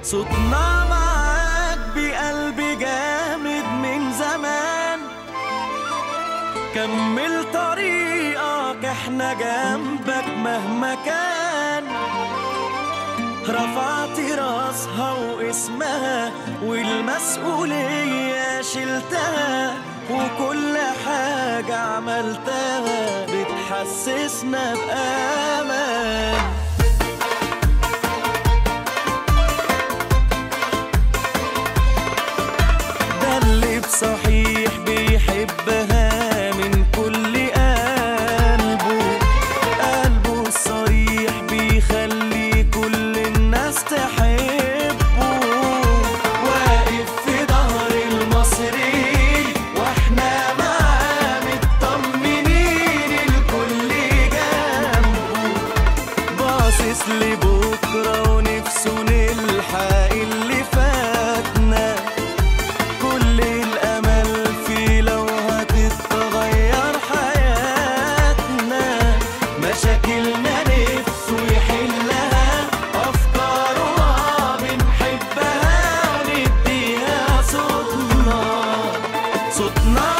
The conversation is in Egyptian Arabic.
صوتنا معاك بقلبي جامد من زمان كمل طريقك احنا جنبك مهما كان رفعت راسها واسمها والمسؤولية شلتها وكل حاجة عملتها بتحسسنا بأمان ده اللي بصحيح بيحبها من كل قلبه قلبه الصريح بيخلي كل الناس تحبه واقف في ظهر المصريين واحنا معاه مطمنين الكل جنبه باصص لبكرة ونفسه نلحق اللي فاتنا كل الأمل فيه لو هتتغير حياتنا مشاكلنا نفسه يحلها أفكاره آه بنحبها ونديها صوتنا صوتنا